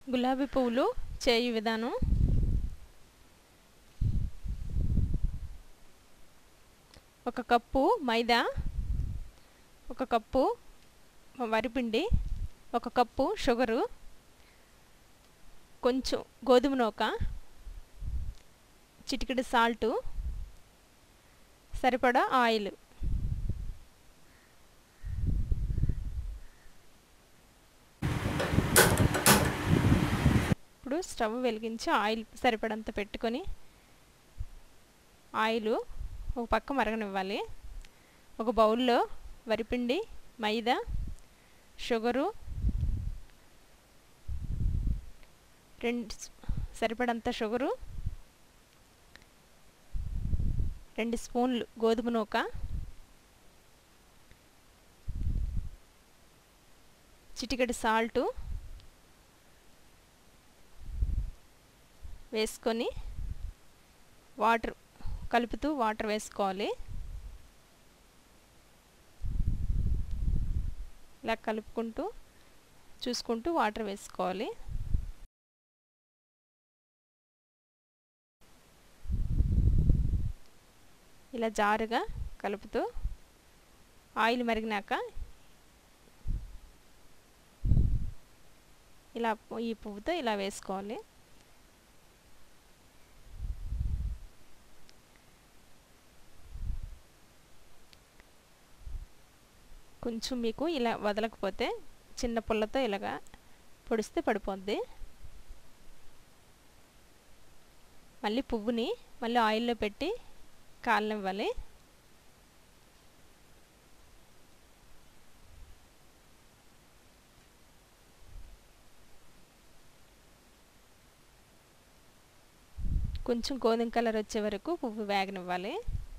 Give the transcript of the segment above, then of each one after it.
గులాబీ పువ్వులు చేయు విధానం ఒక కప్పు మైదా ఒక కప్పు వరిపిండి ఒక కప్పు షుగరు కొంచెం గోధుమ నూక చిటికెడు సాల్టు సరిపడా ఆయిల్ ఇప్పుడు స్టవ్ వెలిగించి ఆయిల్ సరిపడంత పెట్టుకొని ఆయిల్ ఒక పక్క మరగనివ్వాలి ఒక బౌల్లో వరిపిండి మైదా షుగరు రెండు సరిపడంత షుగరు రెండు స్పూన్లు గోధుమ నూక చిటికెడు సాల్టు వేసుకొని వాటర్ కలుపుతూ వాటర్ వేసుకోవాలి ఇలా కలుపుకుంటూ చూసుకుంటూ వాటర్ వేసుకోవాలి ఇలా జారుగా కలుపుతూ ఆయిల్ మరిగినాక ఇలా ఈ పువ్వుతో ఇలా వేసుకోవాలి కొంచెం మీకు ఇలా వదలకపోతే చిన్న పుల్లతో ఇలాగా పొడిస్తే పడిపోద్ది మళ్ళీ పువ్వుని మళ్ళీ ఆయిల్లో పెట్టి కాలనివ్వాలి కొంచెం గోధుమ కలర్ వచ్చే వరకు పువ్వు వేగనివ్వాలి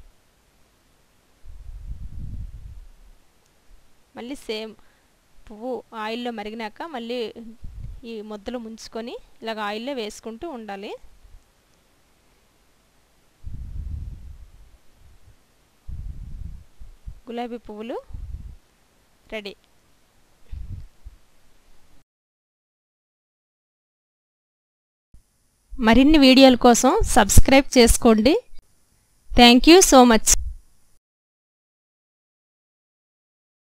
మళ్ళీ సేమ్ పువ్వు ఆయిల్లో మరిగినాక మళ్ళీ ఈ ముద్దలు ముంచుకొని ఇలాగ ఆయిల్లో వేసుకుంటూ ఉండాలి గులాబీ పువ్వులు రెడీ మరిన్ని వీడియోల కోసం సబ్స్క్రైబ్ చేసుకోండి థ్యాంక్ యూ సో మచ్